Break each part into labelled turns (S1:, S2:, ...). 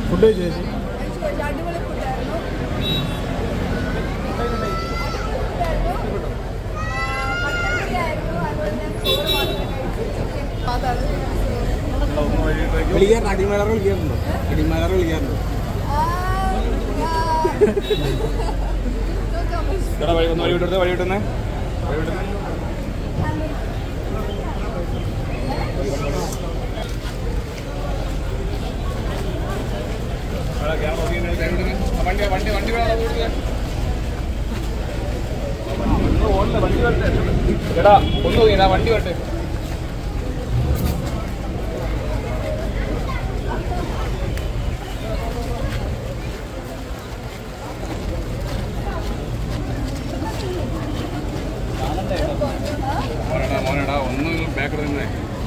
S1: Food കഴിച്ചു ചേച്ചി
S2: കഴിച്ചു കഴിച്ചു അടിപൊളി ഫുഡായിരുന്നു അടിപൊളി ഫുഡായിരുന്നു മട്ടൻ കറിയായിരുന്നു അതുപോലെ ഞാൻ ചോറ് മാത്രം കഴിച്ചു ചിക്കൻ അതാണ്
S1: വിളിക്കാറുണ്ട് അടിമലർ വിളിക്കാറുണ്ടോ അടിമലർ വിളിക്കാറുണ്ടോ
S2: ആ, ആ. നോക്കാം.
S3: എടാ വഴി ഒന്ന് വഴി വിട്ടെടുത്തേ വഴി വിട്ടുന്നേ വഴി വിട്ടുന്നേ എടാ, ക്യാമറ നോക്കി നിന്ന് കൈ വിട്ടുന്നേ. ആ, വണ്ടി വണ്ടി വണ്ടി വേണം കൊടുത്തേ ഒന്ന് ഓടണ്ട, വണ്ടി വരട്ടെ എടാ ഒന്ന് നോക്കി ആ വണ്ടി വരട്ടെ മോനെടാ മോനെടാ ഒന്ന് ബാക്കിൽ നിന്നേ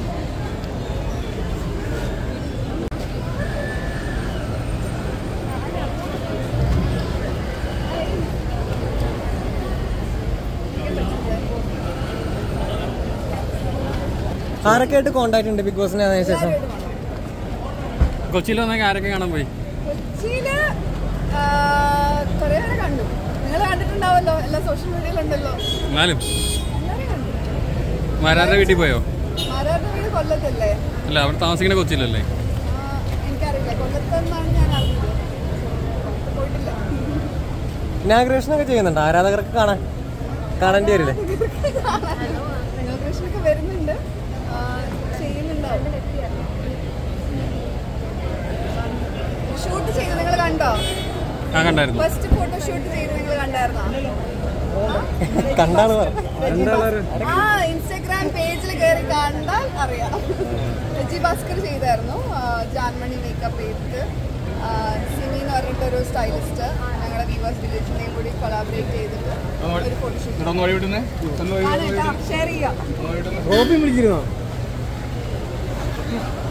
S4: ആരൊക്കെ ആയിട്ട് കോണ്ടാക്ട് ഉണ്ട് ബിഗ് ബോസിന് അതിന് ശേഷം
S5: കൊച്ചിയിൽ വന്നെങ്കിൽ ആരൊക്കെ കാണാൻ പോയി
S2: കൊച്ചിയില് ആ, കുറേ പേരെ കണ്ടു നിങ്ങൾ കണ്ടിട്ടുണ്ടാവല്ലോ എല്ലാ സോഷ്യൽ മീഡിയയിലുണ്ടല്ലോ
S5: എന്നാലും
S2: എല്ലാവരെയും കണ്ടു
S5: മാരാരുടെ വീട്ടിൽ പോയോ
S2: ആരാരുടെ വീട് കൊല്ലത്തല്ലേ
S5: അല്ല അവിടെ താമസിക്കുന്ന കൊച്ചിയിലല്ലേ
S2: ആ, എനിക്കറിയില്ല കൊല്ലത്തെന്നാണ് ഞാൻ അറിഞ്ഞത് കൊല്ലത്ത് പോയിട്ടില്ല
S4: ഇനാഗ്രേഷൻ ഒക്കെ ചെയ്യുന്നുണ്ട് ആരാധകർക്ക് കാണാൻ കാണേണ്ടി വരില്ലേ
S2: ഇനോഗ്രേഷനൊക്കെ വരുന്നുണ്ട് ആ, ചെയ്യുന്നുണ്ടാവും ഷൂട്ട് ചെയ്ത് നിങ്ങൾ കണ്ടോ
S5: ആ കണ്ടായിരുന്നു
S2: ഫസ്റ്റ് ഫോട്ടോ ഷൂട്ട് ചെയ്ത് നിങ്ങൾ കണ്ടായിരുന്നോ
S4: കണ്ടാണ് പറഞ്ഞത്
S2: ആ ഇൻസ്റ്റാഗ്രാം പേജിൽ കയറി കണ്ടാൽ അറിയാം രജി ഭാസ്കർ ചെയ്തായിരുന്നു ആ, ജാൻമണി മേക്കപ്പ് ചെയ്തിട്ട് ആ, സിമി എന്ന് പറഞ്ഞിട്ടൊരു സ്റ്റൈലിസ്റ്റ് ഞങ്ങളുടെ വീവേഴ്സ് വില്ലേജിനെയും കൂടി കൊളാബറേറ്റ് ചെയ്തിട്ട് ഒരു ഫോട്ടോഷൂട്ട്
S3: എടാ ഒന്ന് വഴി വിട്ടുന്നേ ഒന്ന് വഴി
S2: ആണ് കേട്ടോ ഷെയർ ചെയ്യാം
S3: ഒന്ന് വഴി വിട്ടുന്നേ
S1: റോബി വിളിച്ചിരുന്നോ